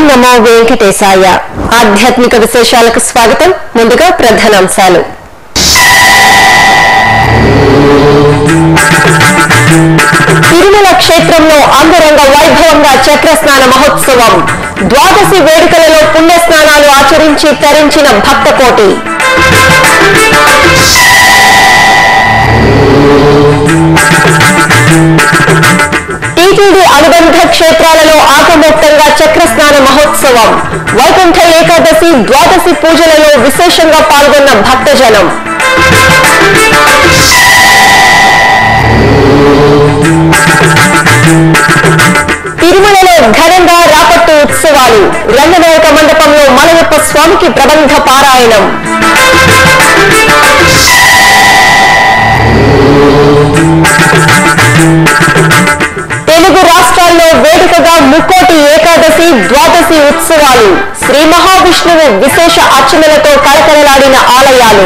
నమో వెంకటేశాయ ఆధ్యాత్మిక విశేషాలకు స్వాగతం ముందుగా ప్రధానాంశాలు తిరుమల క్షేత్రంలో అంగరంగ వైభవంగా చక్రస్నాన మహోత్సవం ద్వాదశి వేడుకలలో పుణ్యస్నానాలు ఆచరించి తరించిన భక్త కోటి టీటీడీ అనుబంధ క్షేత్రాలలో ఆగమోక్తంగా చక్రస్నాన మహోత్సవం వైకుంఠ ఏకాదశి ద్వాదశి పూజలలో విశేషంగా పాల్గొన్న భక్తజనం తిరుమలలో ఘనంగా రాపట్టు ఉత్సవాలు రంగనాయక మండపంలో మలయప్ప స్వామికి ప్రబంధ పారాయణం తెలుగు రాష్ట్రాల్లో వేడుకగా ముక్కోటి ఏకాదశి ద్వాదశి ఉత్సవాలు శ్రీ మహావిష్ణువు విశేష అర్చనలతో కళకళలాడిన ఆలయాలు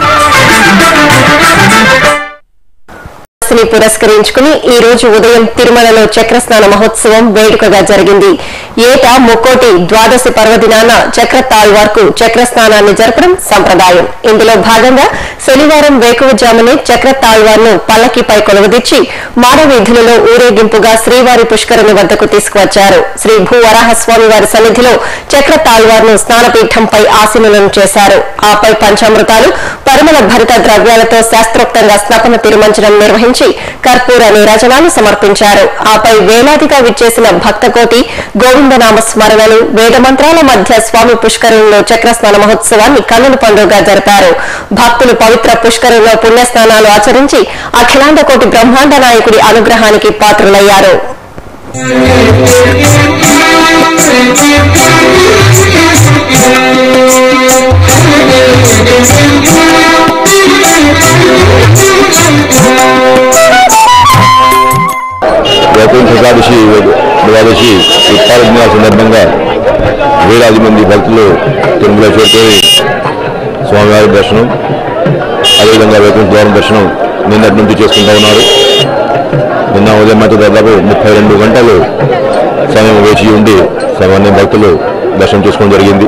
ని పురస్కరించుకుని ఈ రోజు ఉదయం తిరుమలలో చక్రస్నాన మహోత్సవం వేడుకగా జరిగింది ఏటా ముక్కోటి ద్వాదశి పర్వదినాన చక్ర తాళ్వార్కు చక్రస్నానాన్ని జరపడం సంప్రదాయం ఇందులో భాగంగా శనివారం వేకువజామునే చక్ర తాళ్వార్ను పల్లకిపై కొలువదీర్చి మాడవీధులలో ఊరేగింపుగా శ్రీవారి పుష్కరుని వద్దకు తీసుకువచ్చారు శ్రీ భూ వరాహస్వామి వారి సన్నిధిలో చక్ర తాళ్వార్ను స్నానపీఠంపై ఆసీనులను చేశారు ఆపై పంచామృతాలు పరిమళ భరిత ద్రవ్యాలతో శాస్త్రోక్తంగా స్నపన తిరుమంచనం నిర్వహించి కర్పూర నీరాజనాలు సమర్పించారు ఆపై వేలాదిగా విచ్చేసిన భక్తకోటి గోవిందనామ స్మరణలు వేదమంత్రాల మధ్య స్వామి పుష్కరంలో చక్రస్నాన మహోత్సవాన్ని కన్నుల పండుగగా జరిపారు భక్తులు పవిత్ర పుష్కరంలో పుణ్యస్నానాలు ఆచరించి అఖిలాండ కోటి బ్రహ్మాండ నాయకుడి అనుగ్రహానికి పాత్రులయ్యారు వైకుంఠ ఏకాదశి ద్వాదశి ఉత్పాద దినాల సందర్భంగా వేలాది మంది భక్తులు తిరుమల చేరుకొని స్వామివారి దర్శనం అదేవిధంగా వైకుంఠ ద్వారం దర్శనం నిన్నటి నుంచి చేసుకుంటూ ఉన్నారు నిన్న ఉదయం అయితే దాదాపు ముప్పై రెండు గంటలు సమయం వేచి ఉండి సామాన్య భక్తులు దర్శనం చేసుకోవడం జరిగింది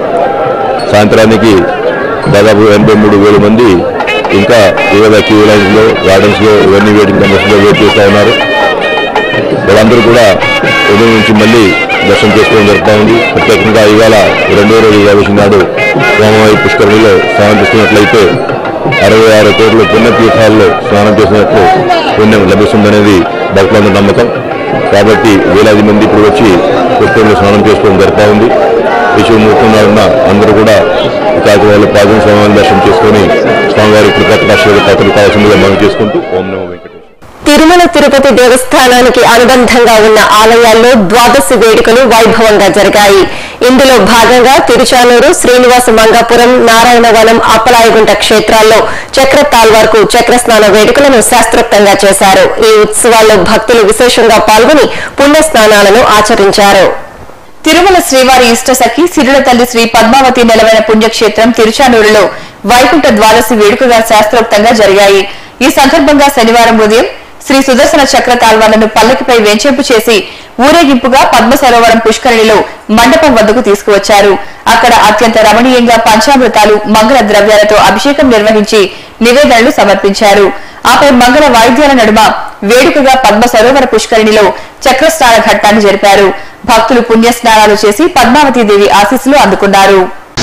సాయంత్రానికి దాదాపు ఎనభై మూడు వేల మంది ఇంకా వివిధ క్యూ లైన్స్లో గార్డెన్స్లో ఇవన్నీ వెయిటింగ్ కండీషన్లో వెయిట్ చేస్తూ ఉన్నారు వాళ్ళందరూ కూడా ఉదయం నుంచి మళ్ళీ దర్శనం చేసుకోవడం జరుగుతూ ఉంది ప్రత్యేకంగా ఇవాళ రెండో రోజు ఏకాదశి నాడు సోమవారి పుష్కరిణిలో స్నానం చేసుకున్నట్లయితే అరవై ఆరు కోట్ల పుణ్యతీర్థాల్లో స్నానం చేసినట్లు పుణ్యం లభిస్తుందనేది భక్తులందరి నమ్మకం కాబట్టి వేలాది మంది ఇప్పుడు వచ్చి పుష్కరిణిలో స్నానం చేసుకోవడం జరుగుతూ ఉంది విషయం ముఖ్యంగా అందరూ కూడా ఈ కార్యక్రమాల్లో పాల్గొని స్వామివారిని దర్శనం చేసుకొని స్వామివారి కృతజ్ఞాశ్వర పాత్రలు కావాల్సిందిగా మనం చేసుకుంటూ ఓం నమో వెంకటేశ్వర తిరుమల తిరుపతి దేవస్థానానికి అనుబంధంగా ఉన్న ఆలయాల్లో ద్వాదశి వేడుకలు వైభవంగా జరిగాయి ఇందులో భాగంగా తిరుచానూరు శ్రీనివాస మంగాపురం నారాయణవనం అప్పలాయగుంట క్షేత్రాల్లో చక్ర తాల్వార్కు చక్రస్నాన వేడుకలను శాస్త్రోక్తంగా చేశారు ఈ ఉత్సవాల్లో భక్తులు విశేషంగా పాల్గొని పుణ్యస్నానాలను ఆచరించారు తిరుమల శ్రీవారి ఇష్టసఖి సిరుల తల్లి శ్రీ పద్మావతి నెలవైన పుణ్యక్షేత్రం తిరుచానూరులో వైకుంఠ ద్వాదశి వేడుకగా శాస్త్రోక్తంగా జరిగాయి ఈ సందర్భంగా శనివారం ఉదయం శ్రీ సుదర్శన చక్ర తాల్వాలను పల్లకిపై వెంచేంపు చేసి ఊరేగింపుగా పద్మ సరోవరం పుష్కరిణిలో మండపం వద్దకు తీసుకువచ్చారు అక్కడ అత్యంత రమణీయంగా పంచామృతాలు మంగళ ద్రవ్యాలతో అభిషేకం నిర్వహించి నివేదనలు సమర్పించారు ఆపై మంగళ వాయిద్యాల నడుమ వేడుకగా పద్మ సరోవర పుష్కరిణిలో చక్రస్నాన ఘట్టాన్ని జరిపారు భక్తులు పుణ్యస్నానాలు చేసి పద్మావతీదేవి ఆశీస్సులు అందుకున్నారు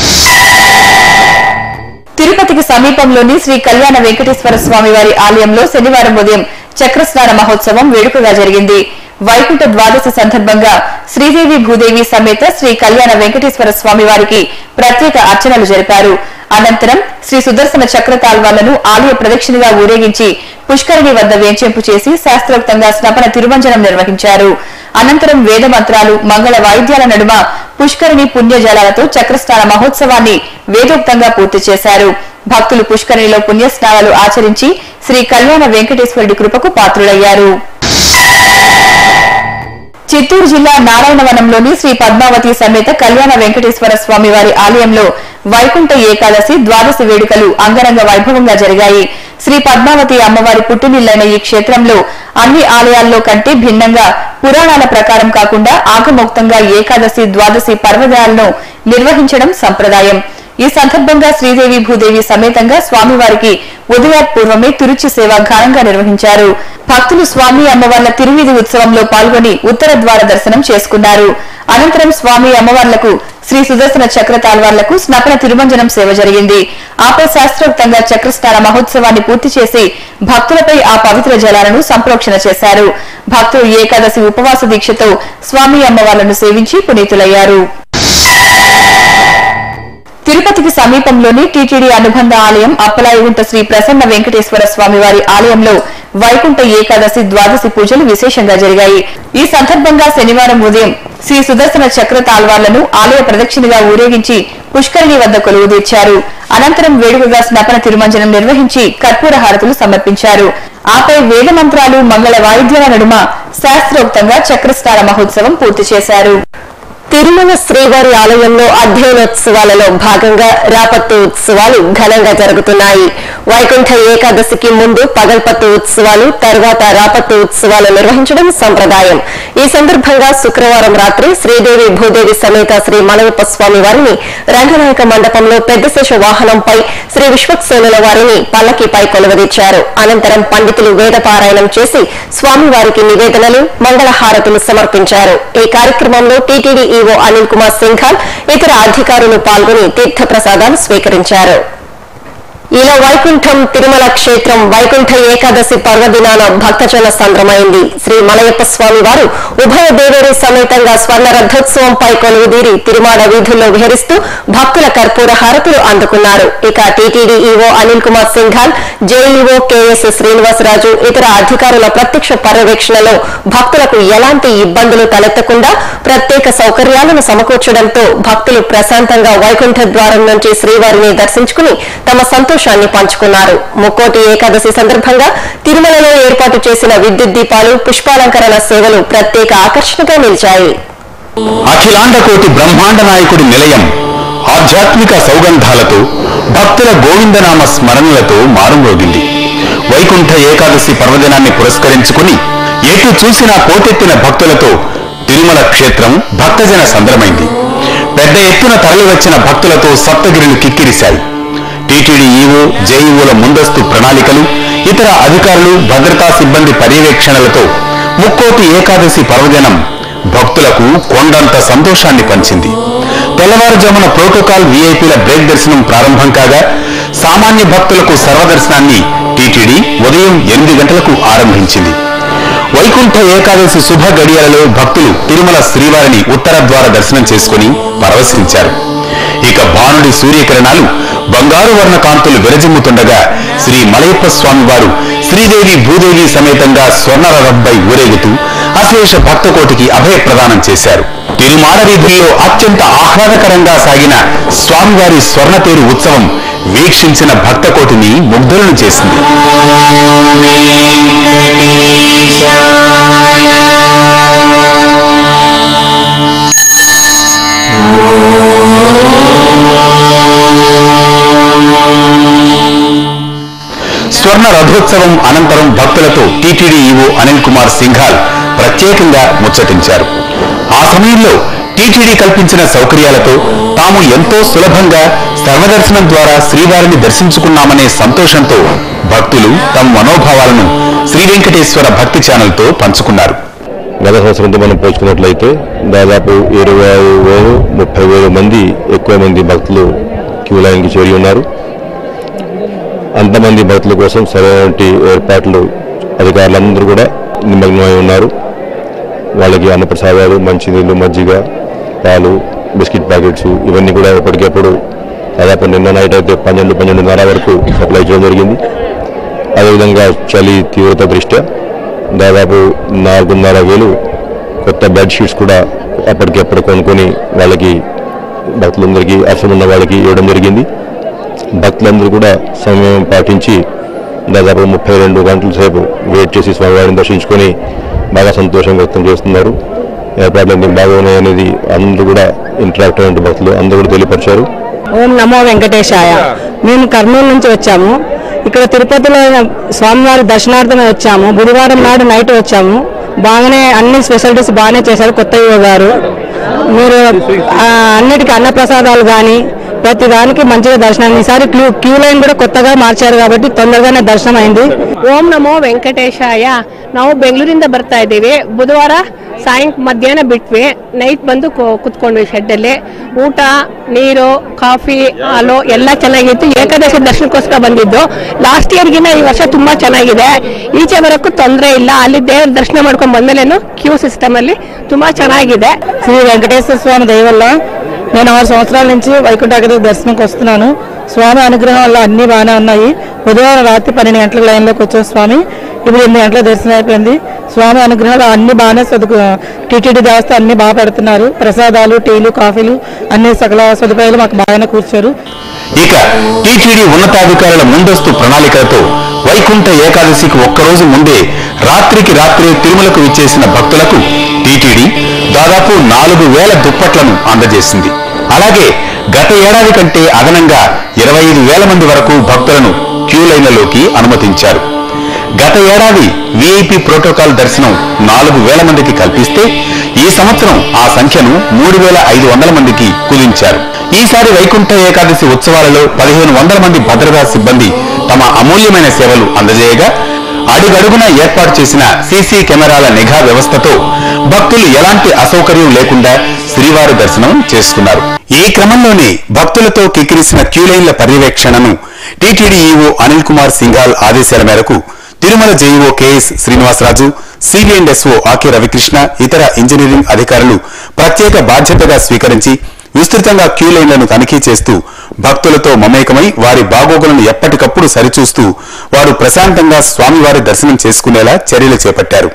తిరుపతికి సమీపంలోని శ్రీ కళ్యాణ వెంకటేశ్వర స్వామి వారి ఆలయంలో శనివారం ఉదయం చక్రస్నాన మహోత్సవం వేడుకగా జరిగింది వైకుంఠ ద్వాదశి సందర్భంగా శ్రీదేవి భూదేవి సమేత శ్రీ కళ్యాణ వెంకటేశ్వర స్వామి వారికి ప్రత్యేక అర్చనలు జరిపారు అనంతరం శ్రీ సుదర్శన చక్ర తాల్వాలను ఆలయ ప్రదక్షిణగా ఊరేగించి పుష్కరిణి వద్ద వేంచేంపు చేసి శాస్త్రోక్తంగా స్నపన తిరుమంజనం నిర్వహించారు అనంతరం వేద మంత్రాలు మంగళ వాయిద్యాల నడుమ పుష్కరిణి పుణ్యజలాలతో చక్రస్నాన మహోత్సవాన్ని వేదోక్తంగా పూర్తి చేశారు భక్తులు పుష్కరిణిలో పుణ్యస్నానాలు ఆచరించి శ్రీ కళ్యాణ వెంకటేశ్వరుడి కృపకు పాత్రులయ్యారు చిత్తూరు జిల్లా నారాయణవనంలోని శ్రీ పద్మావతి సమేత కళ్యాణ వెంకటేశ్వర స్వామి వారి ఆలయంలో వైకుంఠ ఏకాదశి ద్వాదశి వేడుకలు అంగరంగ వైభవంగా జరిగాయి శ్రీ పద్మావతి అమ్మవారి పుట్టినిల్లైన ఈ క్షేత్రంలో అన్ని ఆలయాల్లో కంటే భిన్నంగా పురాణాల ప్రకారం కాకుండా ఆగమోక్తంగా ఏకాదశి ద్వాదశి పర్వదినాలను నిర్వహించడం సంప్రదాయం ఈ సందర్భంగా శ్రీదేవి భూదేవి సమేతంగా స్వామివారికి ఉదయాత్పూర్వమే తిరుచి సేవ ఘనంగా నిర్వహించారు భక్తులు స్వామి అమ్మవార్ల తిరువీధి ఉత్సవంలో పాల్గొని ఉత్తర ద్వార దర్శనం చేసుకున్నారు అనంతరం స్వామి అమ్మవార్లకు శ్రీ సుదర్శన చక్ర తాల్వార్లకు స్నపన తిరుమంజనం సేవ జరిగింది ఆపై శాస్త్రోక్తంగా చక్రస్నాన మహోత్సవాన్ని పూర్తి చేసి భక్తులపై ఆ పవిత్ర జలాలను సంప్రోక్షణ చేశారు భక్తులు ఏకాదశి ఉపవాస దీక్షతో స్వామి అమ్మవార్లను సేవించి పునీతులయ్యారు తిరుపతికి సమీపంలోని టీటీడీ అనుబంధ ఆలయం అప్పలాయగుంట శ్రీ ప్రసన్న వెంకటేశ్వర స్వామి వారి ఆలయంలో వైకుంఠ ఏకాదశి ద్వాదశి పూజలు విశేషంగా జరిగాయి ఈ సందర్భంగా శనివారం ఉదయం శ్రీ సుదర్శన చక్ర తాల్వార్లను ఆలయ ప్రదక్షిణగా ఊరేగించి పుష్కరిణి వద్ద కొలువు తీర్చారు అనంతరం వేడుకగా స్నపన తిరుమంజనం నిర్వహించి కర్పూర హారతులు సమర్పించారు ఆపై వేద మంత్రాలు మంగళ వాయిద్యాల నడుమ శాస్త్రోక్తంగా చక్రస్నాన మహోత్సవం పూర్తి చేశారు తిరుమల శ్రీవారి ఆలయంలో అధ్యయనోత్సవాలలో భాగంగా రాపత్తు ఉత్సవాలు ఘనంగా జరుగుతున్నాయి వైకుంఠ ఏకాదశికి ముందు పగల్పత్తు ఉత్సవాలు తర్వాత రాపత్తు ఉత్సవాలు నిర్వహించడం సంప్రదాయం ఈ సందర్భంగా శుక్రవారం రాత్రి శ్రీదేవి భూదేవి సమేత శ్రీ మలయప్ప స్వామి వారిని రంగనాయక మండపంలో పెద్ద శేష వాహనంపై శ్రీ విశ్వక్సేనుల వారిని పల్లకిపై కొలువదీర్చారు అనంతరం పండితులు వేద పారాయణం చేసి స్వామివారికి నివేదనలు మంగళహారతులు సమర్పించారు ఈ కార్యక్రమంలో టీటీడీ ఈవో అనిల్ కుమార్ సింఘాల్ ఇతర అధికారులు పాల్గొని తీర్థ ప్రసాదాలు స్వీకరించారు ఇలా వైకుంఠం తిరుమల క్షేత్రం వైకుంఠ ఏకాదశి పర్వదినాన భక్తజన సంద్రమైంది శ్రీ మలయప్ప స్వామి వారు ఉభయ దేవేరి సమేతంగా స్వర్ణ రథోత్సవంపై కొలువుదీరి తిరుమాడ వీధుల్లో విహరిస్తూ భక్తుల కర్పూర హారతులు అందుకున్నారు ఇక TTD EO Anil Kumar Singhal JEO K S Srinivasaraju ఇతర అధికారుల ప్రత్యక్ష పర్యవేక్షణలో భక్తులకు ఎలాంటి ఇబ్బందులు తలెత్తకుండా ప్రత్యేక సౌకర్యాలను సమకూర్చడంతో భక్తులు ప్రశాంతంగా వైకుంఠ ద్వారం నుంచి శ్రీవారిని దర్శించుకుని తమ సంతోషాన్ని పంచుకున్నారు ముక్కోటి ఏకాదశి సందర్భంగా తిరుమలలో ఏర్పాటు చేసిన విద్యుత్ దీపాలు పుష్పాలంకరణ సేవలు ప్రత్యేక ఆకర్షణగా నిలిచాయి అఖిలాండ కోటి బ్రహ్మాండ నాయకుడి నిలయం ఆధ్యాత్మిక సౌగంధాలతో భక్తుల గోవిందనామ స్మరణలతో మారుమోగింది వైకుంఠ ఏకాదశి పర్వదినాన్ని పురస్కరించుకుని ఎటు చూసినా పోటెత్తిన భక్తులతో తిరుమల క్షేత్రం భక్తజన సంద్రమైంది పెద్ద ఎత్తున తరలివచ్చిన భక్తులతో సప్తగిరులు కిక్కిరిశాయి టీటీడీ ఈవో జేఈఓల ముందస్తు ప్రణాళికలు ఇతర అధికారులు భద్రతా సిబ్బంది పర్యవేక్షణలతో ముక్కోటి ఏకాదశి పర్వదినం భక్తులకు కొండంత సంతోషాన్ని పంచింది తెల్లవారుజామున ప్రోటోకాల్ వీఐపీల బ్రేక్ దర్శనం ప్రారంభం కాగా సామాన్య భక్తులకు సర్వదర్శనాన్ని టీటీడీ ఉదయం ఎనిమిది గంటలకు ఆరంభించింది వైకుంఠ ఏకాదశి శుభ గడియలలో భక్తులు తిరుమల శ్రీవారిని ఉత్తర ద్వార దర్శనం చేసుకుని పరవశించారు ఇక భానుడి సూర్యకిరణాలు బంగారు వర్ణ కాంతులు విరజిమ్ముతుండగా శ్రీ మలయప్ప స్వామి వారు శ్రీదేవి భూదేవి సమేతంగా స్వర్ణ రథంపై ఊరేగుతూ అశేష భక్తకోటికి అభయ ప్రదానం చేశారు తిరుమాడ వీధుల్లో అత్యంత ఆహ్లాదకరంగా సాగిన స్వామివారి స్వర్ణతేరు ఉత్సవం వీక్షించిన భక్తకోటిని ముగ్ధులను చేసింది స్వర్ణ రథోత్సవం అనంతరం భక్తులతో టీటీడీ ఈవో అనిల్ కుమార్ సింఘాల్ ప్రత్యేకంగా ముచ్చటించారు ఆ సమయంలో టీటీడీ కల్పించిన సౌకర్యాలతో తాము ఎంతో సులభంగా సర్వదర్శనం ద్వారా శ్రీవారిని దర్శించుకున్నామనే సంతోషంతో భక్తులు తమ మనోభావాలను శ్రీ వెంకటేశ్వర భక్తి ఛానల్తో పంచుకున్నారు గత సంవత్సరంతో మనం పోల్చుకున్నట్లయితే దాదాపు ఇరవై వేలు ముప్పై వేలు మంది ఎక్కువ మంది భక్తులు క్యూ లైన్కి చేరి ఉన్నారు అంతమంది భక్తుల కోసం సరైనటువంటి ఏర్పాట్లు అధికారులందరూ కూడా నిమగ్నమై ఉన్నారు వాళ్ళకి అన్నప్రసాదాలు మంచినీళ్ళు మజ్జిగ పాలు బిస్కెట్ ప్యాకెట్స్ ఇవన్నీ కూడా ఎప్పటికెప్పుడు దాదాపు నిన్న నైట్ అయితే పన్నెండు పన్నెండున్నర వరకు సప్లై చేయడం జరిగింది అదేవిధంగా చలి తీవ్రత దృష్ట్యా దాదాపు నాలుగున్నర వేలు కొత్త బెడ్షీట్స్ కూడా అప్పటికెప్పుడు కొనుక్కొని వాళ్ళకి భక్తులందరికీ అవసరం ఉన్న వాళ్ళకి ఇవ్వడం జరిగింది భక్తులందరూ కూడా సమయం పాటించి దాదాపు ముప్పై రెండు గంటల సేపు వెయిట్ చేసి స్వామివారిని దర్శించుకొని బాగా సంతోషం వ్యక్తం చేస్తున్నారు ఏర్పాట్లన్నీ బాగున్నాయి అనేది అందరూ కూడా ఇంటరాక్ట్ అయిన భక్తులు అందరూ కూడా తెలియపరిచారు ఓం నమో వెంకటేశాయ మేము కర్నూలు నుంచి వచ్చాము ఇక్కడ ఇక్కడ తిరుపతిలో స్వామివారి దర్శనార్థమే వచ్చాము బుధవారం నాడు నైట్ వచ్చాము బాగానే అన్ని స్పెషాలిటీస్ బాగానే చేశారు కొత్త యువ గారు మీరు ఆ, అన్నిటికీ అన్నప్రసాదాలు కానీ ప్రతి దానికి మంచిగా దర్శనం ఈసారి క్యూ క్యూ లైన్ కూడా ಕೊತ್ತగా మార్చారు కాబట్టి ತొందరగానే ದರ್ಶನ ಅయింది ಓಂ ನಮೋ ವೆಂಕಟೇಶಾಯ ನಾವು ಬೆಂಗಳೂರಿಂದ ಬರ್ತಾ ಇದ್ದೀವಿ ಬುಧವಾರ ಸಾಯಂಕ ಮಧ್ಯಾಹ್ನ ಬಿಟ್ವಿ ನೈಟ್ ಬಂದು ಕೂ- ಕುತ್ಕೊಂಡ್ವಿ ಶೆಡ್ಡಲ್ಲಿ ಊಟ ನೀರು ಕಾಫಿ ಹಾಲು ಎಲ್ಲ ಚೆನ್ನಾಗಿತ್ತು ಏಕಾದಶಿ ದರ್ಶನಕ್ಕೋಸ್ಕರ ಬಂದಿದ್ದು ಲಾಸ್ಟ್ ಇಯರ್ಗಿನ ಈ ವರ್ಷ ತುಂಬಾ ಚೆನ್ನಾಗಿದೆ ಈಚೆ ಬರೋಕ್ಕೂ ತೊಂದರೆ ಇಲ್ಲ ಅಲ್ಲಿ ದೇವ್ರ ದರ್ಶನ ಮಾಡ್ಕೊಂಡ್ ಬಂದ್ಮೇಲೇನು ಕ್ಯೂ ಸಿಸ್ಟಮ್ ಅಲ್ಲಿ ತುಂಬಾ ಚೆನ್ನಾಗಿದೆ శ్రీ వెంకటేశ్వర స్వామి దయ వల్ల నేను ఆరు సంవత్సరాల నుంచి వైకుంఠ ఏకాదశి దర్శనంకి వస్తున్నాను స్వామి అనుగ్రహం వల్ల అన్ని బాగానే ఉన్నాయి బుధవారం రాత్రి పన్నెండు గంటల లైన్లోకి వచ్చాం స్వామి ఇప్పుడు ఎనిమిది గంటల దర్శనం అయిపోయింది స్వామి అనుగ్రహాలు అన్ని బాగానే సదుకు టీటీడీ వ్యవస్థ అన్ని బాగా పెడుతున్నారు ప్రసాదాలు టీలు కాఫీలు అన్ని సకల సదుపాయాలు మాకు బాగానే కూర్చారు ఇక టీటీడీ ఉన్నతాధికారుల ముందస్తు ప్రణాళికలతో వైకుంఠ ఏకాదశికి ఒక్కరోజు ముందే రాత్రికి రాత్రే తిరుమలకు విచ్చేసిన భక్తులకు టీటీడీ దాదాపు నాలుగు వేల దుప్పట్లను అందజేసింది అలాగే గత ఏడాది కంటే అదనంగా ఇరవై ఐదు వేల మంది వరకు భక్తులను క్యూ లైన్లలోకి అనుమతించారు గత ఏడాది విఐపి ప్రోటోకాల్ దర్శనం నాలుగు వేల మందికి కల్పిస్తే ఈ సంవత్సరం ఆ సంఖ్యను మూడు వేల ఐదు వందల మందికి కుదించారు ఈసారి వైకుంఠ ఏకాదశి ఉత్సవాలలో పదిహేను వందల మంది భద్రతా సిబ్బంది తమ అమూల్యమైన సేవలు అందజేయగా అడుగడుగున ఏర్పాటు చేసిన సీసీ కెమెరాల నిఘా వ్యవస్థతో భక్తులు ఎలాంటి అసౌకర్యం లేకుండా శ్రీవారి దర్శనం చేసుకున్నారు ఈ క్రమంలోనే భక్తులతో కిక్కిరిసిన క్యూలైన్ల పర్యవేక్షణను టీటీడీ ఈవో అనిల్ కుమార్ సింఘాల్ ఆదేశాల మేరకు Tirumala JEO K S Srinivasaraju CV and SO Ake Ravikrishna ఇతర ఇంజనీరింగ్ అధికారులు ప్రత్యేక బాధ్యతగా స్వీకరించి విస్తృతంగా క్యూ లైన్లను తనిఖీ చేస్తూ భక్తులతో మమేకమై వారి బాగోగులను ఎప్పటికప్పుడు సరిచూస్తూ వారు ప్రశాంతంగా స్వామివారి దర్శనం చేసుకునేలా చర్యలు చేపట్టారు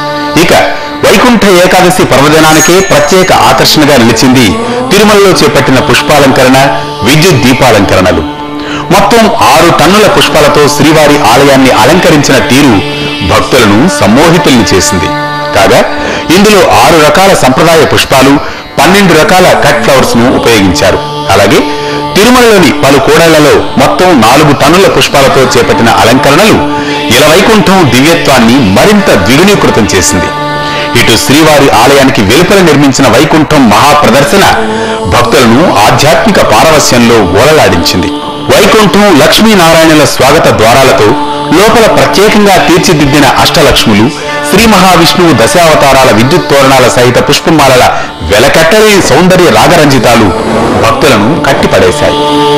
ఇక వైకుంఠ ఏకాదశి పర్వదినానికే ప్రత్యేక ఆకర్షణగా నిలిచింది తిరుమలలో చేపట్టిన పుష్పాలంకరణ విద్యుత్ దీపాలంకరణలు మొత్తం ఆరు టన్నుల పుష్పాలతో శ్రీవారి ఆలయాన్ని అలంకరించిన తీరు భక్తులను సమ్మోహితుల్ని చేసింది కాగా ఇందులో ఆరు రకాల సంప్రదాయ పుష్పాలు పన్నెండు రకాల కట్ ఫ్లవర్స్ ను ఉపయోగించారు అలాగే తిరుమలలోని పలు కూడళ్లలో మొత్తం నాలుగు టన్నుల పుష్పాలతో చేపట్టిన అలంకరణలు ఇలవైకుంఠం దివ్యత్వాన్ని మరింత ద్విగుణీకృతం చేసింది ఇటు శ్రీవారి ఆలయానికి వెలుపల నిర్మించిన వైకుంఠం మహాప్రదర్శన భక్తులను ఆధ్యాత్మిక పారవస్యంలో ఓలలాడించింది వైకుంఠం లక్ష్మీనారాయణుల స్వాగత ద్వారాలతో లోపల ప్రత్యేకంగా తీర్చిదిద్దిన అష్టలక్ష్ములు శ్రీ మహావిష్ణువు దశావతారాల విద్యుత్ తోరణాల సహిత పుష్పమాలల వెలకట్టలేని సౌందర్య రాగరంజితాలు భక్తులను కట్టిపడేశాయి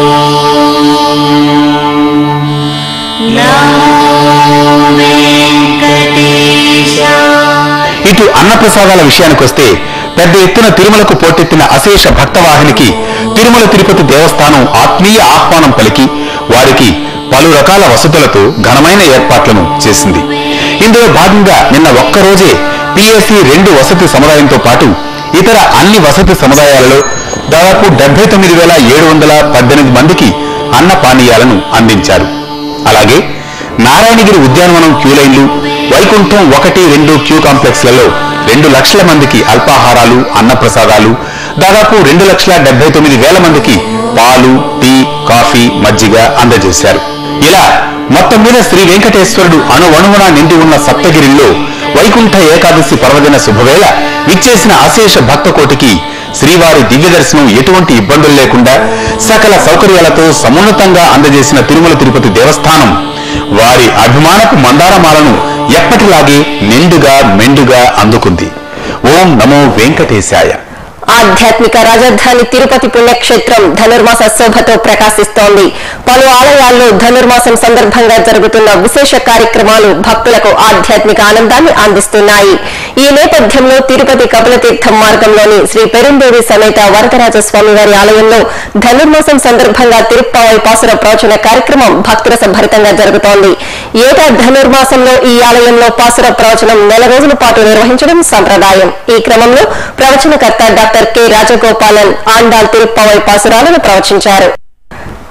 ఇటు అన్నప్రసాదాల విషయానికొస్తే పెద్ద ఎత్తున తిరుమలకు పోటెత్తిన అశేష భక్తవాహినికి తిరుమల తిరుపతి దేవస్థానం ఆత్మీయ ఆహ్వానం పలికి వారికి పలు రకాల వసతులతో ఘనమైన ఏర్పాట్లను చేసింది ఇందులో భాగంగా నిన్న ఒక్కరోజే పిఎస్సి రెండు వసతి సముదాయంతో పాటు ఇతర అన్ని వసతి సముదాయాలలో దాదాపు డెబ్బై తొమ్మిది వేల ఏడు వందల పద్దెనిమిది మందికి అన్న పానీయాలను అందించారు అలాగే నారాయణగిరి ఉద్యానవనం క్యూ లైన్లు వైకుంఠం ఒకటి రెండు క్యూ కాంప్లెక్స్లలో రెండు లక్షల మందికి అల్పాహారాలు అన్నప్రసాదాలు దాదాపు రెండు లక్షల డెబ్బై తొమ్మిది వేల మందికి పాలు టీ కాఫీ మజ్జిగ అందజేశారు ఇలా మొత్తం మీద శ్రీ వెంకటేశ్వరుడు అణువణువున నిండి ఉన్న సప్తగిరిలో వైకుంఠ ఏకాదశి పర్వదిన శుభవేళ విచ్చేసిన అశేష భక్త కోటికి శ్రీవారి దివ్య దర్శనం ఎటువంటి ఇబ్బందులు లేకుండా సకల సౌకర్యాలతో సమున్నతంగా అందజేసిన తిరుమల తిరుపతి దేవస్థానం వారి అభిమానపు మందారమాలను ఎప్పటిలాగే నిండుగా మెండుగా అందుకుంది ఓం నమో వెంకటేశాయ ఆధ్యాత్మిక రాజధాని తిరుపతి పుణ్యక్షేత్రం ధనుర్మాస శోభతో ప్రకాశిస్తోంది పలు ఆలయాల్లో ధనుర్మాసం సందర్భంగా జరుగుతున్న విశేష కార్యక్రమాలు భక్తులకు ఆధ్యాత్మిక ఆనందాన్ని అందిస్తున్నాయి ఈ నేపథ్యంలో తిరుపతి కపిలతీర్థం మార్గంలోని శ్రీ పెరుందేవి సమేత వరదరాజ స్వామి వారి ఆలయంలో ధనుర్మాసం సందర్భంగా తిరుప్పావై పాసుర ప్రవచన కార్యక్రమం భక్తురస భరితంగా జరుగుతోంది ఏటా ధనుర్మాసంలో ఈ ఆలయంలో పాసుర ప్రవచనం నెల రోజుల పాటు నిర్వహించడం సంప్రదాయం ఈ క్రమంలో ప్రవచనకర్త డాక్టర్ కె రాజగోపాలన్ ఆండాల్ తిరుప్పావై పాసురాలను ప్రవచించారు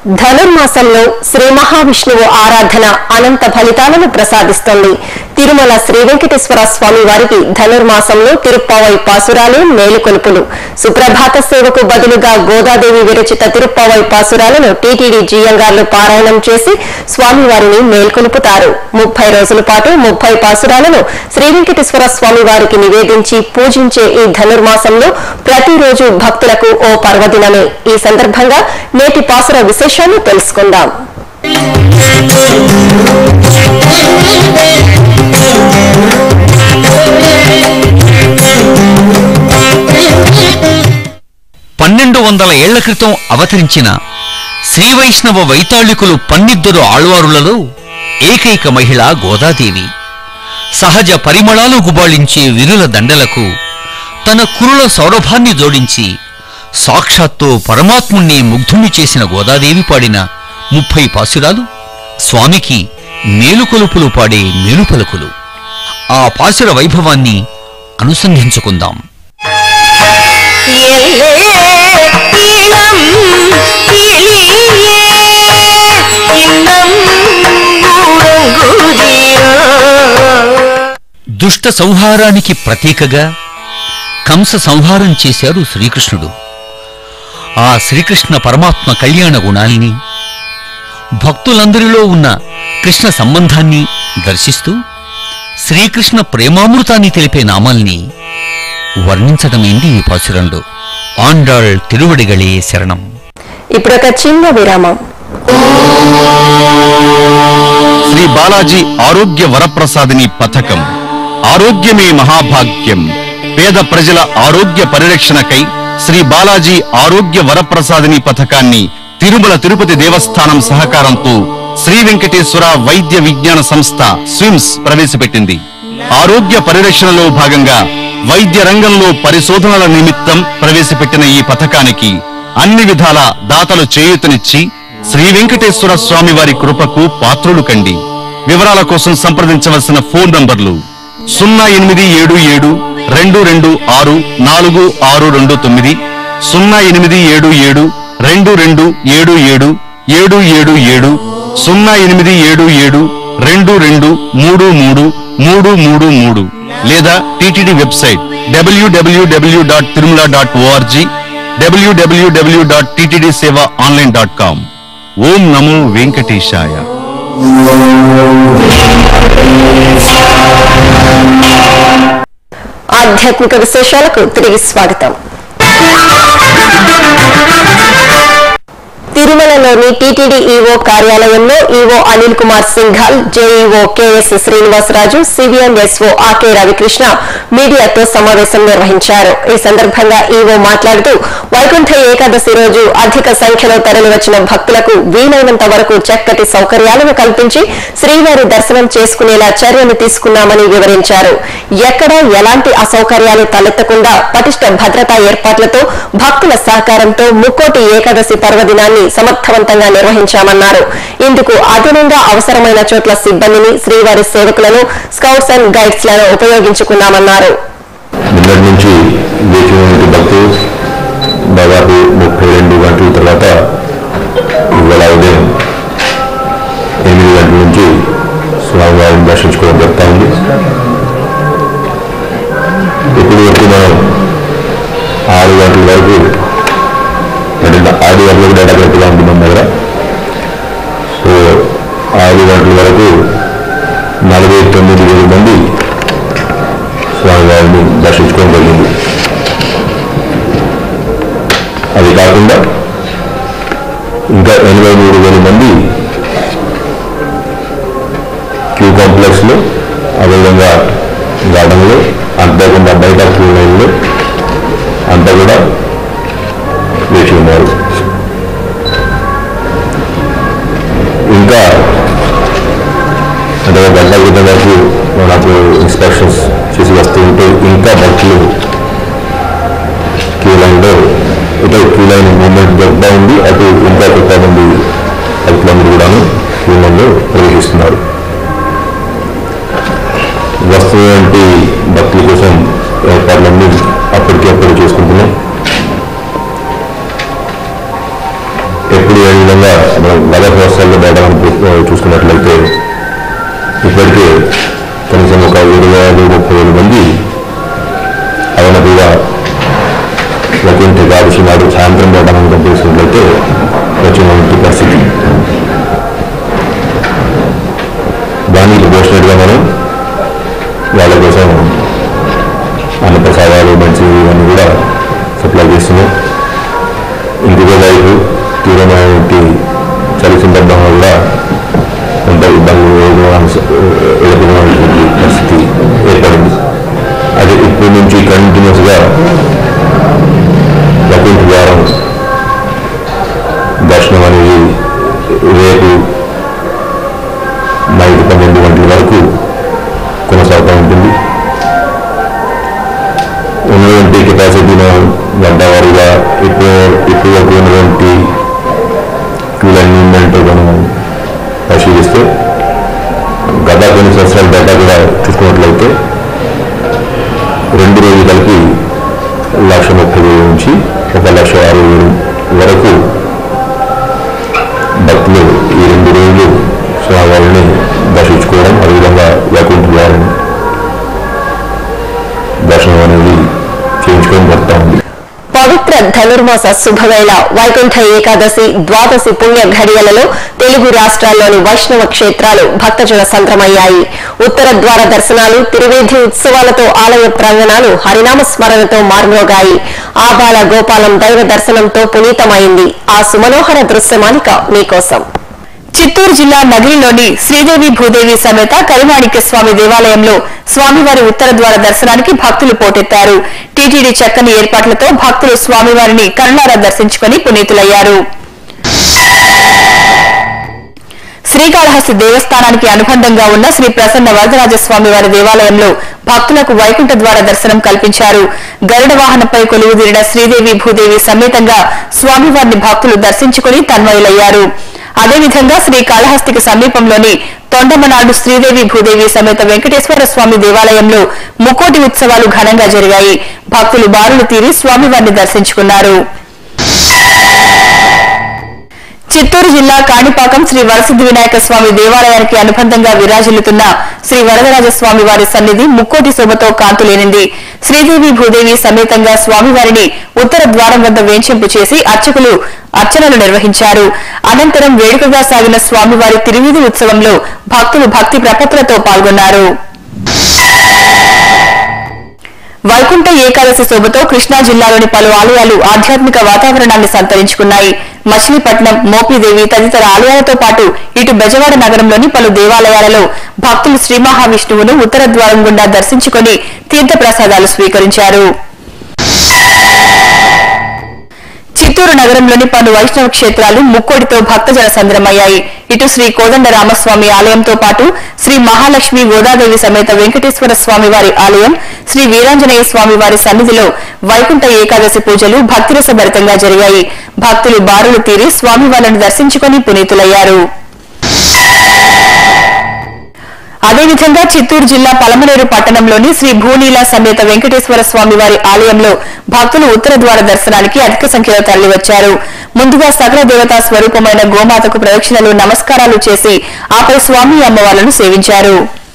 ధనుర్మాసంలో శ్రీ మహావిష్ణువు ఆరాధన అనంత ఫలితాలను ప్రసాదిస్తోంది తిరుమల శ్రీ వెంకటేశ్వర స్వామి వారికి ధనుర్మాసంలో తిరుప్పావై పాసురాలు మేలుకొలుపులు సుప్రభాత సేవకు బదులుగా గోదాదేవి విరచిత తిరుప్పావై పాసురాలను టీటీడీ జీయంగార్లు పారాయణం చేసి స్వామివారిని మేల్కొలుపుతారు ముప్పై రోజుల పాటు ముప్పై పాసురాలను శ్రీ వెంకటేశ్వర స్వామి వారికి నివేదించి పూజించే ఈ ధనుర్మాసంలో ప్రతిరోజు భక్తులకు ఓ పర్వదినమే ఈ సందర్భంగా నేటి పాసుర విశేషాలు తెలుసుకుందాం పన్నెండు వందల ఏళ్ల క్రితం అవతరించిన శ్రీవైష్ణవ వైతాళికులు పన్నిద్దరు ఆళ్వారులలో ఏకైక మహిళ గోదాదేవి సహజ పరిమళాలు గుబాళించే విరుల దండలకు తన కురుల సౌరభాన్ని జోడించి సాక్షాత్తు పరమాత్ముణ్ణి ముగ్ధుణ్ణి చేసిన గోదాదేవి పాడిన ముప్పై పాసురాలు స్వామికి మేలుకొలుపులు పాడే మేలుపలుకులు ఆ పాసుర వైభవాన్ని అనుసంధించుకుందాం దుష్ట సంహారానికి ప్రతీకగా కంస సంహారం చేశారు శ్రీకృష్ణుడు ఆ శ్రీకృష్ణ పరమాత్మ కళ్యాణ గుణాల్ని భక్తులందరిలో ఉన్న కృష్ణ సంబంధాన్ని దర్శిస్తూ శ్రీకృష్ణ ప్రేమామృతాన్ని తెలిపే నామాల్ని వర్ణించడమైంది ఈ పాసురంలో ఆండాళ్ తిరువడిగళే శరణం ఇప్పుడొక చిన్న విరామం శ్రీ బాలాజీ ఆరోగ్య వరప్రసాదిని పథకం ఆరోగ్యమే మహాభాగ్యం పేద ప్రజల ఆరోగ్య పరిరక్షణకై శ్రీ బాలాజీ ఆరోగ్య వరప్రసాదిని పథకాన్ని తిరుమల తిరుపతి దేవస్థానం సహకారంతో శ్రీ వెంకటేశ్వర వైద్య విజ్ఞాన సంస్థ స్విమ్స్ ప్రవేశపెట్టింది ఆరోగ్య పరిరక్షణలో భాగంగా వైద్య రంగంలో పరిశోధనల నిమిత్తం ప్రవేశపెట్టిన ఈ పథకానికి అన్ని విధాల దాతలు చేయూతనిచ్చి శ్రీ వెంకటేశ్వర స్వామి వారి కృపకు పాత్రులు కండి వివరాల కోసం సంప్రదించవలసిన ఫోన్ నంబర్లు సున్నా ఎనిమిది ఏడు ఏడు రెండు రెండు ఆరు నాలుగు ఆరు రెండు తొమ్మిది సున్నా ఎనిమిది ఏడు ఏడు రెండు రెండు ఏడు ఏడు ఏడు ఏడు ఏడు సున్నా ఎనిమిది ఏడు ఏడు రెండు రెండు మూడు మూడు మూడు మూడు మూడు లేదా TTD website W W W dot Tirumala dot O R G W W W dot TTD Seva online dot com ఓం నమో వెంకటేశాయ ఆధ్యాత్మిక విశేషాలకు తిరిగి స్వాగతం తిరుమలలోని టీటీడీ ఈవో కార్యాలయంలో EO Anil Kumar Singhal JEO K S Srinivasaraju CVM SO Ake Ravikrishna మీడియాతో సమావేశం నిర్వహించారు ఈ సందర్భంగా ఈవో మాట్లాడుతూ వైకుంఠ ఏకాదశి రోజు అధిక సంఖ్యలో తరలివచ్చిన భక్తులకు వీలైనంత వరకు చక్కటి సౌకర్యాలను కల్పించి శ్రీవారి దర్శనం చేసుకునేలా చర్యలు తీసుకున్నామని వివరించారు ఎక్కడా ఎలాంటి అసౌకర్యాలు తలెత్తకుండా పటిష్ట భద్రతా ఏర్పాట్లతో భక్తుల సహకారంతో ముక్కోటి ఏకాదశి పర్వదినాన్ని సమర్థవంతంగా నిర్వహించామన్నారు ఇందుకు అదనంగా అవసరమైన చోట్ల సిబ్బందిని శ్రీవారి సేవకులను స్కౌట్స్ అండ్ గైడ్స్ లను ఉపయోగించుకున్నామన్నారు నిన్నటి నుంచి వేచి ఉన్నటువంటి భక్తులు దాదాపు ముప్పై రెండు గంటల తర్వాత ఇవాళ ఉదయం ఎనిమిది గంటల నుంచి స్వామివారిని దర్శించుకోవడం జరుగుతూ ఉంది ఇప్పుడు వరకు మనం ఆరు గంటల వరకు అంటే ఆరు గంటలకు డేటా కరెక్ట్గా ఉంది మన దగ్గర సో ఆరు గంటల వరకు నలభై తొమ్మిది వేల మంది స్వామివారిని దర్శించుకోవడం జరిగింది అది కాకుండా ఇంకా ఎనభై మూడు వేల మంది క్యూ కాంప్లెక్స్లో అదేవిధంగా గార్డెన్లో అంతేకాకుండా బయట క్యూ లైన్లో అంతా కూడా వేచి ఉన్నారు ఇంకా అంటే ఒక గంట క్రితం వరకు నాకు ఇన్స్పెక్షన్స్ చేసి వస్తూ ఉంటే ఇంకా భక్తులు క్యూ లైన్లో ఇటు క్యూ లైన్ మూమెంట్ జరుగుతూ ఉంది అటు ఇంకా కొత్త మంది భక్తులందరూ కూడాను క్యూ లైన్లో ప్రవేశిస్తున్నారు వస్తున్నటువంటి భక్తుల కోసం ఏర్పాట్లన్నీ అప్పటికప్పుడు చేసుకుంటున్నాం ఎప్పుడు ఏ విధంగా మనం గత సంవత్సరాల్లో బయట మనం చూ- చూసుకున్నట్లయితే ఇప్పటికే కనీసం ఒక ఏడు వేల ముప్పై వేల మంది అదనపుగా వైకుంఠ ఏకాదశి నాడు సాయంత్రం పూట మనం పంపించినట్లయితే వచ్చినటువంటి పరిస్థితి దానికి పోసినట్టుగా మనం వాళ్ళ కోసం అన్న ప్రసాదాలు మంచివి ఇవన్నీ కూడా సప్లై చేస్తున్నాం ఇంకొక వైపు తీవ్రమైనటువంటి చలి సందర్భంగా కూడా కొంత ఇబ్బందులు ఎదుర్కొన్నటువంటి పరిస్థితి ఏర్పడింది అది ఇప్పటి నుంచి కంటిన్యూస్గా వైకుంఠ ద్వారం దర్శనం అనేది రేపు నైట్ పన్నెండు గంటల వరకు కొనసాగుతూ ఉంటుంది ఉన్నటువంటి కెపాసిటీను గంటవారీగా ఎక్కువ ఎక్కువ ఉన్నటువంటి క్యూ లైన్ మూవ్మెంట్ మనం పరిశీలిస్తే గత కొన్ని సంవత్సరాల డేటా కూడా చూసుకున్నట్లయితే రెండు రోజులు కలిపి లక్ష ముప్పై వేల నుంచి ఒక లక్ష అరవై వేలు వరకు భక్తులు ఈ రెండు రోజులు స్వామివారిని దర్శించుకోవడం అదేవిధంగా వైకుంఠ వారిని దర్శనం అనేది చేయించుకొని జరుగుతూ ఉంది పవిత్ర ధనుర్మాస శుభవేళ వైకుంఠ ఏకాదశి ద్వాదశి పుణ్య ఘడియలలో తెలుగు రాష్ట్రాల్లోని వైష్ణవ క్షేత్రాలు భక్తజన సంద్రమయ్యాయి ఉత్తర ద్వార దర్శనాలు తిరువేధి ఉత్సవాలతో ఆలయ ప్రాంగణాలు హరినామ స్మరణతో మార్మోగాయి ఆబాల గోపాలం దైవ దర్శనంతో పునీతమైంది ఆ సుమనోహర దృశ్యమాలిక మీకోసం చిత్తూరు జిల్లా నగిరిలోని శ్రీదేవి భూదేవి సమేత కరిమాణిక్య స్వామి దేవాలయంలో స్వామివారి ఉత్తర ద్వార దర్శనానికి భక్తులు పోటెత్తారు టీటీడీ చక్కని ఏర్పాట్లతో భక్తులు స్వామివారిని కరుణారా దర్శించుకుని పునీతులయ్యారు శ్రీకాళహస్తి దేవస్థానానికి అనుబంధంగా ఉన్న శ్రీ ప్రసన్న వరదరాజస్వామి వారి దేవాలయంలో భక్తులకు వైకుంఠ ద్వార దర్శనం కల్పించారు గరుడ వాహనంపై కొలువు తీరిన శ్రీదేవి భూదేవి సమేతంగా స్వామివారిని భక్తులు దర్శించుకుని తన్మయులయ్యారు అదేవిధంగా శ్రీ కాళహస్తికి సమీపంలోని తొండమనాడు శ్రీదేవి భూదేవి సమేత వెంకటేశ్వర స్వామి దేవాలయంలో ముక్కోటి ఉత్సవాలు ఘనంగా జరిగాయి భక్తులు బారులు తీరి స్వామివారిని దర్శించుకున్నారు చిత్తూరు జిల్లా కాణిపాకం శ్రీ వరసిద్ధి వినాయక స్వామి దేవాలయానికి అనుబంధంగా విరాజిల్లుతున్న శ్రీ వరదరాజ స్వామి వారి సన్నిధి ముక్కోటి శోభతో కాంతులేనింది శ్రీదేవి భూదేవి సమేతంగా స్వామివారిని ఉత్తర ద్వారం వద్ద వేంచింపు చేసి అర్చకులు అర్చనలు నిర్వహించారు అనంతరం వేడుకగా సాగిన స్వామివారి తిరువీధి ఉత్సవంలో భక్తులు భక్తి ప్రపత్తులతో పాల్గొన్నారు వైకుంఠ ఏకాదశి శోభతో కృష్ణా జిల్లాలోని పలు ఆలయాలు ఆధ్యాత్మిక వాతావరణాన్ని సంతరించుకున్నాయి మచిలీపట్నం మోపిదేవి తదితర ఆలయాలతో పాటు ఇటు బెజవాడ నగరంలోని పలు దేవాలయాలలో భక్తులు శ్రీ మహావిష్ణువును ఉత్తర ద్వారం గుండా దర్శించుకుని తీర్థప్రసాదాలు స్వీకరించారు చిత్తూరు నగరంలోని పలు వైష్ణవ క్షేత్రాలు ముక్కోడితో భక్తజన సంద్రమయ్యాయి ఇటు శ్రీ కోదండ రామస్వామి ఆలయంతో పాటు శ్రీ మహాలక్ష్మి గోదాదేవి సమేత వెంకటేశ్వర స్వామి వారి ఆలయం శ్రీ వీరాంజనేయ స్వామి వారి సన్నిధిలో వైకుంఠ ఏకాదశి పూజలు భక్తిరసభరితంగా జరిగాయి భక్తులు బారులు తీరి స్వామివారిని దర్శించుకుని పునీతులయ్యారు అదేవిధంగా చిత్తూరు జిల్లా పలమనేరు పట్టణంలోని శ్రీ భూనీల సమేత వెంకటేశ్వర స్వామి వారి ఆలయంలో భక్తులు ఉత్తర ద్వార దర్శనానికి అధిక సంఖ్యలో తరలివచ్చారు ముందుగా సకల దేవతా స్వరూపమైన గోమాతకు ప్రదక్షిణలు నమస్కారాలు చేసి ఆపై స్వామి అమ్మవార్లను సేవించారు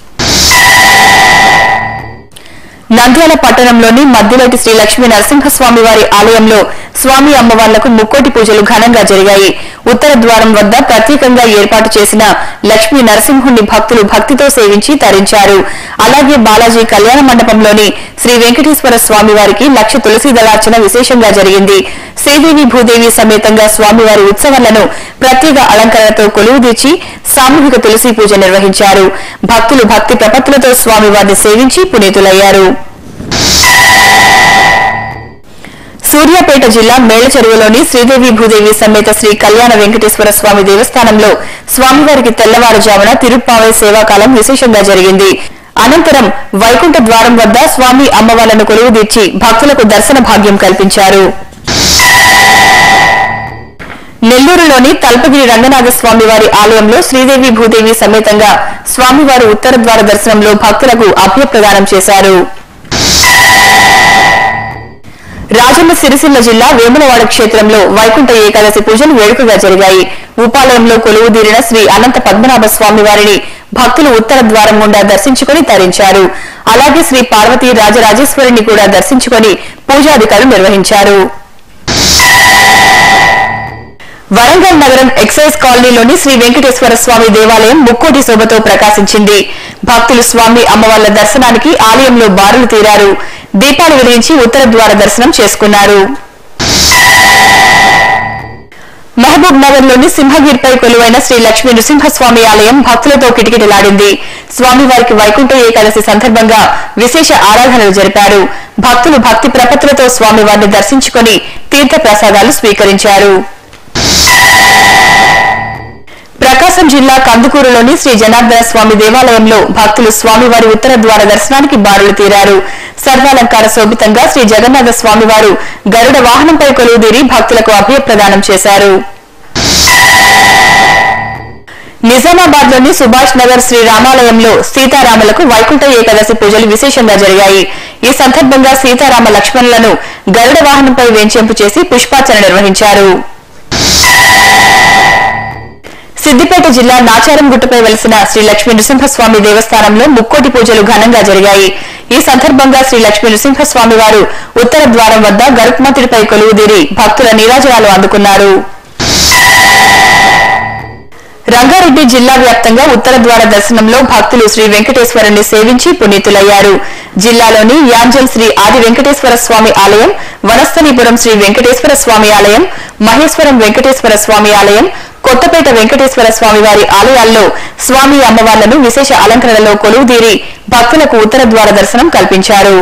నంద్యాల పట్టణంలోని మద్దిలోటి శ్రీ లక్ష్మీ నరసింహస్వామి వారి ఆలయంలో స్వామి అమ్మవార్లకు ముక్కోటి పూజలు ఘనంగా జరిగాయి ఉత్తర ద్వారం వద్ద ప్రత్యేకంగా ఏర్పాటు చేసిన లక్ష్మీ నరసింహుణ్ణి భక్తులు భక్తితో సేవించి తరించారు అలాగే బాలాజీ కళ్యాణ మండపంలోని శ్రీ వెంకటేశ్వర స్వామి వారికి లక్ష తులసి దళార్చన విశేషంగా జరిగింది శ్రీదేవి భూదేవి సమేతంగా స్వామివారి ఉత్సవాలను ప్రత్యేక అలంకరణతో కొలువుదీర్చి సామూహిక తులసి పూజ నిర్వహించారు భక్తులు భక్తి ప్రపత్తులతో స్వామివారిని సేవించి పునీతులయ్యారు సూర్యాపేట జిల్లా మేళచెరువులోని శ్రీదేవి భూదేవి సమేత శ్రీ కళ్యాణ వెంకటేశ్వర స్వామి దేవస్థానంలో స్వామివారికి తెల్లవారుజామున తిరుప్పావై సేవాకాలం విశేషంగా జరిగింది అనంతరం వైకుంఠ ద్వారం వద్ద స్వామి అమ్మవార్లను కొలువుదీర్చి భక్తులకు దర్శన భాగ్యం కల్పించారు నెల్లూరులోని తల్పగిరి రంగనాథ స్వామి వారి ఆలయంలో శ్రీదేవి భూదేవి సమేతంగా స్వామివారి ఉత్తర ద్వార దర్శనంలో భక్తులకు అభయ ప్రదానం చేశారు రాజన్న సిరిసిల్ల జిల్లా వేములవాడ క్షేత్రంలో వైకుంఠ ఏకాదశి పూజలు వేడుకగా జరిగాయి ఉపాలయంలో కొలువు తీరిన శ్రీ అనంత పద్మనాభ స్వామి వారిని భక్తులు ఉత్తర ద్వారం గుండా దర్శించుకుని తరించారు అలాగే శ్రీ పార్వతీ రాజరాజేశ్వరిని కూడా దర్శించుకుని పూజాధికారులు నిర్వహించారు వరంగల్ నగరం ఎక్సైజ్ కాలనీలోని శ్రీ వెంకటేశ్వర స్వామి దేవాలయం ముక్కోటి శోభతో ప్రకాశించింది భక్తులు స్వామి అమ్మవార్ల దర్శనానికి ఆలయంలో బారులు తీరారు దీపాలు వెలిగించి ఉత్తర ద్వార దర్శనం చేసుకున్నారు మహబూబ్ నగర్ లోని సింహగిరిపై కొలువైన శ్రీ లక్ష్మీ నృసింహస్వామి ఆలయం భక్తులతో కిటకిటలాడింది స్వామివారికి వైకుంఠ ఏకాదశి సందర్భంగా విశేష ఆరాధనలు జరిపారు భక్తులు భక్తి ప్రపత్తులతో స్వామివారిని దర్శించుకుని తీర్థ ప్రసాదాలు స్వీకరించారు ప్రకాశం జిల్లా కందుకూరులోని శ్రీ జనార్దన స్వామి దేవాలయంలో భక్తులు స్వామివారి ఉత్తర ద్వార దర్శనానికి బారులు తీరారు సర్వాలంకార శోభితంగా శ్రీ జగన్నాథ స్వామివారు గరుడ వాహనంపై కొలువుదీరి భక్తులకు అభయప్రదానం చేశారు నిజామాబాద్ లోని సుభాష్ నగర్ శ్రీ రామాలయంలో సీతారాములకు వైకుంఠ ఏకాదశి పూజలు విశేషంగా జరిగాయి ఈ సందర్భంగా సీతారామ లక్ష్మణులను గరుడ వాహనంపై వేంచేంపు చేసి పుష్పార్చన నిర్వహించారు సిద్దిపేట జిల్లా నాచారం గుట్టపై వెలిసిన శ్రీ లక్ష్మీ నృసింహస్వామి దేవస్థానంలో ముక్కోటి పూజలు ఘనంగా జరిగాయి ఈ సందర్భంగా శ్రీ లక్ష్మీ నృసింహస్వామి వారు ఉత్తర ద్వారం వద్ద గరుత్మంతుడిపై కొలువుదీరి భక్తుల నీరాజనాలు అందుకున్నారు రంగారెడ్డి జిల్లా వ్యాప్తంగా ఉత్తర ద్వార దర్శనంలో భక్తులు శ్రీ వెంకటేశ్వరుని సేవించి పునీతులయ్యారు జిల్లాలోని యాంజల్ శ్రీ ఆది వెంకటేశ్వర స్వామి ఆలయం వనస్థలీపురం శ్రీ వెంకటేశ్వర స్వామి ఆలయం మహేశ్వరం వెంకటేశ్వర స్వామి ఆలయం కొత్తపేట వెంకటేశ్వర స్వామి వారి ఆలయాల్లో స్వామి అమ్మవార్లను విశేష అలంకరణలో కొలువుదీరి భక్తులకు ఉత్తర ద్వార దర్శనం కల్పించారు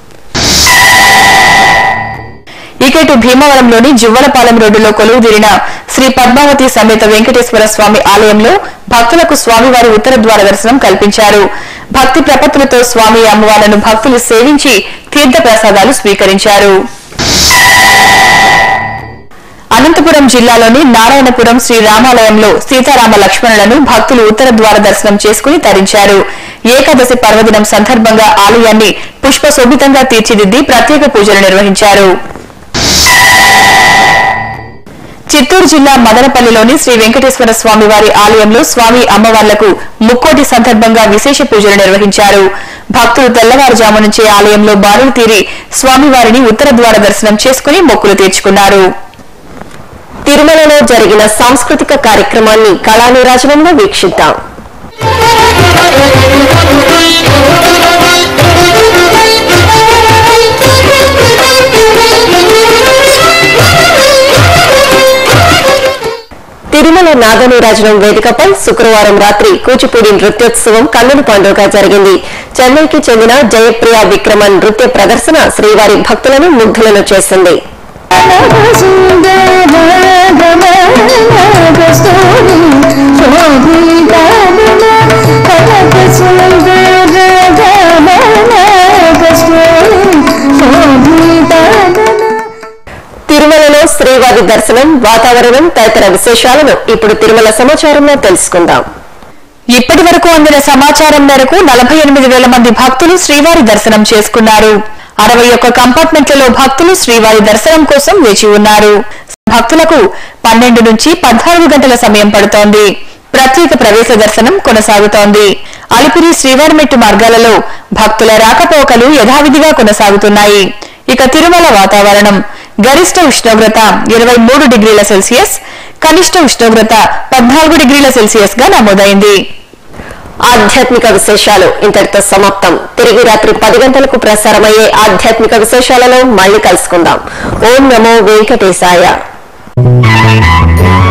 ఇకటు భీమవరంలోని జువ్వలపాలెం రోడ్డులో కొలువుదీరిన శ్రీ పద్మావతి సమేత వెంకటేశ్వర స్వామి ఆలయంలో భక్తులకు స్వామివారి ఉత్తర ద్వార దర్శనం కల్పించారు భక్తి ప్రపత్తులతో స్వామి అమ్మవార్లను భక్తులు సేవించి తీర్థ ప్రసాదాలు స్వీకరించారు అనంతపురం జిల్లాలోని నారాయణపురం శ్రీ రామాలయంలో సీతారామ లక్ష్మణులను భక్తులు ఉత్తర ద్వార దర్శనం చేసుకుని తరించారు ఏకాదశి పర్వదినం సందర్భంగా ఆలయాన్ని పుష్ప శోభితంగా తీర్చిదిద్ది ప్రత్యేక పూజలు నిర్వహించారు చిత్తూరు జిల్లా మదనపల్లిలోని శ్రీ వెంకటేశ్వర స్వామి వారి ఆలయంలో స్వామి అమ్మవార్లకు ముక్కోటి సందర్భంగా విశేష పూజలు నిర్వహించారు భక్తులు తెల్లవారుజాము నుంచే ఆలయంలో బారులు తీరి స్వామివారిని ఉత్తర ద్వార దర్శనం చేసుకుని మొక్కులు తీర్చుకున్నారు తిరుమలలో జరిగిన సాంస్కృతిక కార్యక్రమాన్ని కళానిరాజనంలో వీక్షిద్దాం తిరుమల నాగనీరాజనం వేదికపై శుక్రవారం రాత్రి కూచిపూడి నృత్యోత్సవం కన్నుల పండుగ జరిగింది చెన్నైకి చెందిన జయప్రియ విక్రమన్ నృత్య ప్రదర్శన శ్రీవారి భక్తులను ముగ్ధులను చేసింది తిరుమలలో శ్రీవారి దర్శనం వాతావరణం తదితర విశేషాలను ఇప్పుడు తిరుమల సమాచారంలో తెలుసుకుందాం ఇప్పటి వరకు అందిన సమాచారం మేరకు నలభై ఎనిమిది వేల మంది భక్తులు శ్రీవారి దర్శనం చేసుకున్నారు అరవై ఒక్క కంపార్ట్మెంట్లలో భక్తులు శ్రీవారి దర్శనం కోసం వేచి ఉన్నారు భక్తులకు పన్నెండు నుంచి పద్నాలుగు గంటల సమయం పడుతోంది ప్రత్యేక ప్రవేశ దర్శనం కొనసాగుతోంది అలిపిరి శ్రీవారిమెట్టు మార్గాలలో భక్తుల రాకపోకలు యథావిధిగా కొనసాగుతున్నాయి ఇక తిరుమల వాతావరణం గరిష్ట ఉష్ణోగ్రత ఇరవై మూడు డిగ్రీల సెల్సియస్ కనిష్ట ఉష్ణోగ్రత పద్నాలుగు డిగ్రీల సెల్సియస్ గా నమోదైంది ఆధ్యాత్మిక విశేషాలు ఇంతటితో సమాప్తం తిరిగి రాత్రి పది గంటలకు ప్రసారమయ్యే ఆధ్యాత్మిక విశేషాలలో మళ్ళీ కలుసుకుందాం ఓం నమో వెంకటేశాయ